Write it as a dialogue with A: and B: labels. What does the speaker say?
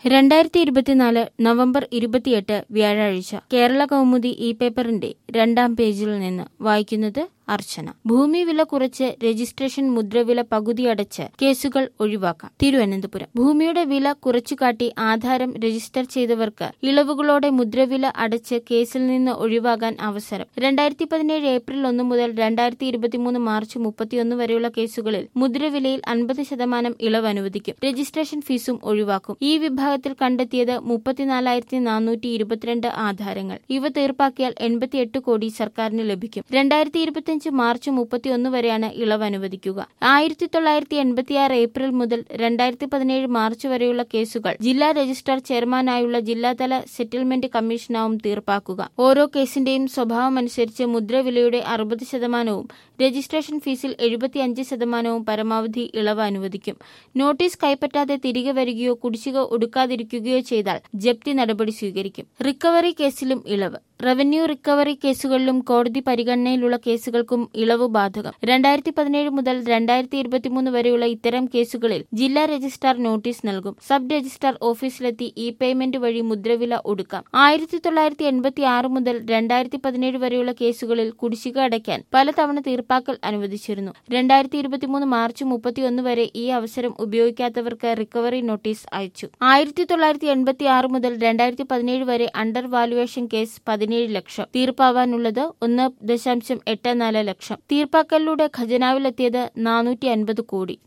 A: രണ്ടായിരത്തി ഇരുപത്തിനാല് നവംബർ ഇരുപത്തിയെട്ട് വ്യാഴാഴ്ച കേരള കൗമുദി ഈ പേപ്പറിന്റെ രണ്ടാം പേജിൽ നിന്ന് വായിക്കുന്നത് അർച്ചന ഭൂമി വില കുറച്ച് രജിസ്ട്രേഷൻ മുദ്രവില പകുതി അടച്ച് കേസുകൾ ഒഴിവാക്കാം തിരുവനന്തപുരം ഭൂമിയുടെ വില കുറച്ചുകാട്ടി ആധാരം രജിസ്റ്റർ ചെയ്തവർക്ക് ഇളവുകളോടെ മുദ്രവില അടച്ച് കേസിൽ നിന്ന് ഒഴിവാകാൻ അവസരം രണ്ടായിരത്തി പതിനേഴ് ഏപ്രിൽ ഒന്ന് മുതൽ രണ്ടായിരത്തി ഇരുപത്തിമൂന്ന് മാർച്ച് മുപ്പത്തിയൊന്ന് വരെയുള്ള കേസുകളിൽ മുദ്രവിലയിൽ അൻപത് ശതമാനം ഇളവ് അനുവദിക്കും രജിസ്ട്രേഷൻ ഫീസും ഒഴിവാക്കും ഈ വിഭാഗത്തിൽ കണ്ടെത്തിയത് മുപ്പത്തിനാലായിരത്തി നാനൂറ്റി ഇരുപത്തിരണ്ട് ആധാരങ്ങൾ ഇവ തീർപ്പാക്കിയാൽ എൺപത്തിയെട്ട് കോടി സർക്കാരിന് ലഭിക്കും രണ്ടായിരത്തി ഇരുപത്തിയഞ്ച് മാർച്ച് മുപ്പത്തിയൊന്ന് വരെയാണ് ഇളവ് അനുവദിക്കുക ആയിരത്തി തൊള്ളായിരത്തി എൺപത്തിയാറ് ഏപ്രിൽ മുതൽ രണ്ടായിരത്തി പതിനേഴ് മാർച്ച് വരെയുള്ള കേസുകൾ ജില്ലാ രജിസ്ട്രാർ ചെയർമാനായുള്ള ജില്ലാതല സെറ്റിൽമെന്റ് കമ്മീഷനാവും തീർപ്പാക്കുക ഓരോ കേസിന്റെയും സ്വഭാവമനുസരിച്ച് മുദ്രവിലയുടെ അറുപത് ശതമാനവും രജിസ്ട്രേഷൻ ഫീസിൽ എഴുപത്തിയഞ്ച് ശതമാനവും പരമാവധി ഇളവ് അനുവദിക്കും നോട്ടീസ് കൈപ്പറ്റാതെ തിരികെ വരികയോ കുടിശ്ശിക ഒടുക്കാതിരിക്കുകയോ ചെയ്താൽ ജപ്തി നടപടി സ്വീകരിക്കും റിക്കവറി കേസിലും ഇളവ് റവന്യൂ റിക്കവറി കേസുകളിലും കോടതി പരിഗണനയിലുള്ള കേസുകൾക്കും ഇളവ് ബാധകം രണ്ടായിരത്തി പതിനേഴ് മുതൽ രണ്ടായിരത്തി ഇരുപത്തിമൂന്ന് വരെയുള്ള ഇത്തരം കേസുകളിൽ ജില്ലാ രജിസ്ട്രാർ നോട്ടീസ് നൽകും സബ് രജിസ്ട്രാർ ഓഫീസിലെത്തി ഇ പേയ്മെന്റ് വഴി മുദ്രവില ഒടുക്കാം ആയിരത്തി തൊള്ളായിരത്തി എൺപത്തി ആറ് മുതൽ രണ്ടായിരത്തി പതിനേഴ് വരെയുള്ള കേസുകളിൽ കുടിശ്ശിക അടയ്ക്കാൻ പലതവണ തീർപ്പാക്കൽ അനുവദിച്ചിരുന്നു രണ്ടായിരത്തി ഇരുപത്തിമൂന്ന് മാർച്ച് മുപ്പത്തിയൊന്ന് വരെ ഈ അവസരം ഉപയോഗിക്കാത്തവർക്ക് റിക്കവറി നോട്ടീസ് അയച്ചു ആയിരത്തി തൊള്ളായിരത്തി എൺപത്തി ആറ് മുതൽ രണ്ടായിരത്തി പതിനേഴ് വരെ അണ്ടർ വാലുവേഷൻ കേസ് പതിനേഴ് ലക്ഷം തീർപ്പാവാനുള്ളത് ഒന്ന് ദശാംശം എട്ട് നാല് ലക്ഷം തീർപ്പാക്കലിലൂടെ ഖജനാവിലെത്തിയത് നാനൂറ്റി അൻപത് കോടി